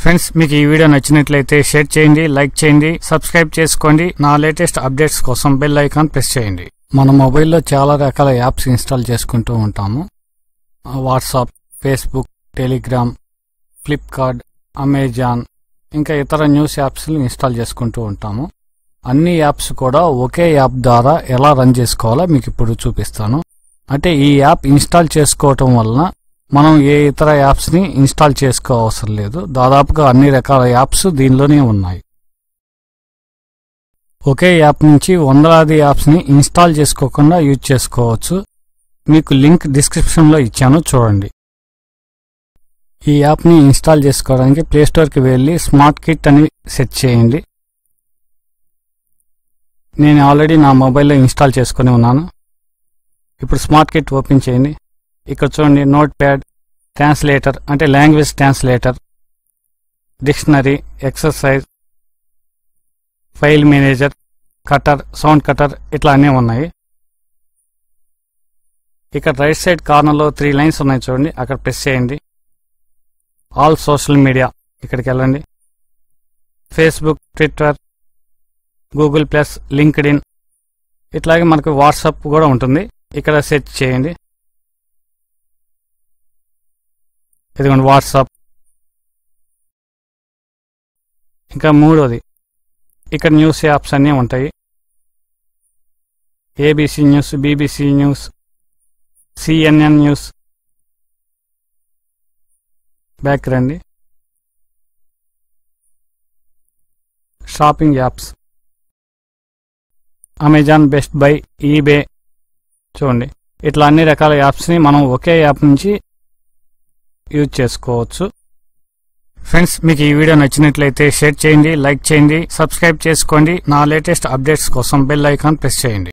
friends మీకు ఈ video నచ్చినట్లయితే షేర్ చేయండి లైక్ చేయండి సబ్స్క్రైబ్ చేసుకోండి నా లేటెస్ట్ అప్డేట్స్ కోసం బెల్ ఐకాన్ ప్రెస్ చేయండి మన మొబైల్లో చాలా రకాల యాప్స్ ఇన్స్టాల్ చేసుకుంటూ ఉంటాము WhatsApp Facebook Telegram Flipkart Amazon ఇంకా ఇతర న్యూస్ యాప్స్ ఇన్స్టాల్ చేసుకుంటూ ఉంటాము అన్ని యాప్స్ కూడా ఒకే యాప్ ద్వారా ఎలా రన్ చేసుకోవాలో మీకు ఇప్పుడు చూపిస్తాను అంటే ఈ యాప్ ఇన్స్టాల్ చేసుకోవటం వలన మనం ఏ ఇతర యాప్స్ ని ఇన్స్టాల్ చేసుకో అవసరం లేదు దాదాపుగా అన్ని రకాల యాప్స్ దీనిలోనే ఉన్నాయి ఒకే యాప్ నుంచి వందలాది యాప్స్ ని ఇన్స్టాల్ చేసుకోకుండా యూజ్ చేసుకోవచ్చు మీకు లింక్ డిస్క్రిప్షన్ లో ఇచ్చాను చూడండి ఈ యాప్ ని ఇన్స్టాల్ చేసుకోవడానికి ప్లే స్టోర్ కి వెళ్ళి స్మార్ట్ కిట్ అని సెట్ చేయండి నేను ఆల్రెడీ నా మొబైల్లో ఇన్స్టాల్ చేసుకుని ఉన్నాను ఇప్పుడు స్మార్ట్ కిట్ ఓపెన్ చేయండి ఇక్కడ చూడండి నోట్ ప్యాడ్ ట్రాన్స్లేటర్ అంటే language translator dictionary exercise file manager cutter sound cutter ఇట్లా అన్నీ ఉన్నాయి ఇక్కడ రైట్ సైడ్ కార్నర్లో త్రీ లైన్స్ ఉన్నాయి చూడండి అక్కడ ప్రెస్ చేయండి ఆల్ సోషల్ మీడియా ఇక్కడికి వెళ్ళండి Facebook Twitter Google plus LinkedIn ఇట్లాగే మనకు వాట్సాప్ కూడా ఉంటుంది ఇక్కడ సెర్చ్ చేయండి ఇదిగోండి వాట్సాప్ ఇంకా మూడోది ఇక్కడ న్యూస్ యాప్స్ అన్నీ ఉంటాయి ABC news BBC news CNN news back రండి shopping apps Amazon Best Buy eBay చూడండి ఇట్లా అన్ని రకాల యాప్స్ని మనం ఒకే యాప్ నుంచి యూజ్ చేసుకోవచ్చు ఫ్రెండ్స్ మీకు ఈ వీడియో నచ్చినట్లయితే షేర్ చేయండి లైక్ చేయండి సబ్స్క్రైబ్ చేసుకోండి నా లేటెస్ట్ అప్డేట్స్ కోసం బెల్ ఐకాన్ ప్రెస్ చేయండి